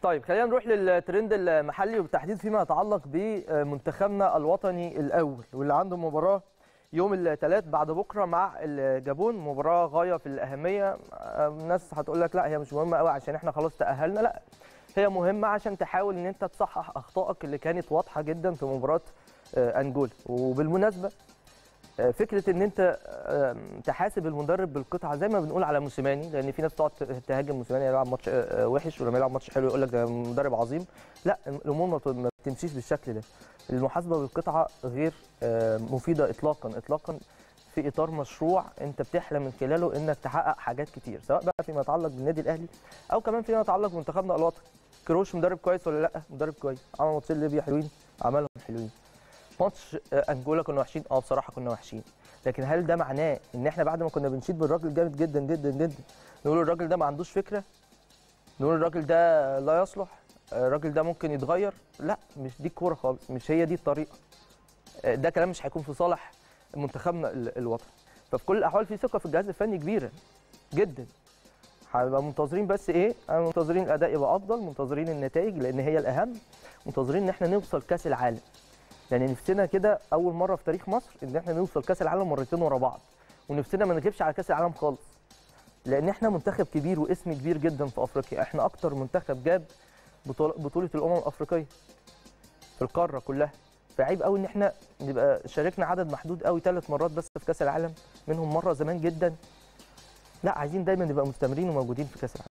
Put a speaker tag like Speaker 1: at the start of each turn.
Speaker 1: طيب خلينا نروح للترند المحلي وبالتحديد فيما يتعلق بمنتخبنا الوطني الاول واللي عنده مباراه يوم الثلاث بعد بكره مع الجابون مباراه غايه في الاهميه الناس هتقول لك لا هي مش مهمه قوي عشان احنا خلاص تاهلنا لا هي مهمه عشان تحاول ان انت تصحح اخطائك اللي كانت واضحه جدا في مباراه انجولا وبالمناسبه فكره ان انت تحاسب المدرب بالقطعه زي ما بنقول على موسيماني لان في ناس تقعد تهاجم موسيماني يلعب ماتش وحش ولما يلعب ماتش حلو يقول لك ده مدرب عظيم لا الامور ما بتمشيش بالشكل ده المحاسبه بالقطعه غير مفيده اطلاقا اطلاقا في اطار مشروع انت بتحلم من خلاله انك تحقق حاجات كتير سواء بقى فيما يتعلق بالنادي الاهلي او كمان فيما يتعلق بمنتخبنا الوطني كروش مدرب كويس ولا لا مدرب كويس عمل ماتشين ليبيا حلوين عملهم حلوين ماتش انجولا كنا وحشين اه بصراحه كنا وحشين لكن هل ده معناه ان احنا بعد ما كنا بنشيد بالراجل جامد جدا جدا جدا نقول الراجل ده ما عندوش فكره نقول الراجل ده لا يصلح الراجل ده ممكن يتغير لا مش دي الكوره خالص مش هي دي الطريقه ده كلام مش هيكون في صالح منتخبنا الوطني ففي كل الاحوال في ثقه في الجهاز الفني كبيره جدا هنبقى منتظرين بس ايه منتظرين الاداء يبقى افضل منتظرين النتائج لان هي الاهم منتظرين ان احنا نوصل كاس العالم يعني نفسنا كده اول مره في تاريخ مصر ان احنا نوصل كاس العالم مرتين ورا بعض ونفسنا ما نغيبش على كاس العالم خالص لان احنا منتخب كبير واسم كبير جدا في افريقيا احنا اكتر منتخب جاب بطوله الامم الافريقيه في القاره كلها فعيب قوي ان احنا نبقى شاركنا عدد محدود قوي ثلاث مرات بس في كاس العالم منهم مره زمان جدا لا عايزين دايما نبقى مستمرين وموجودين في كاس العالم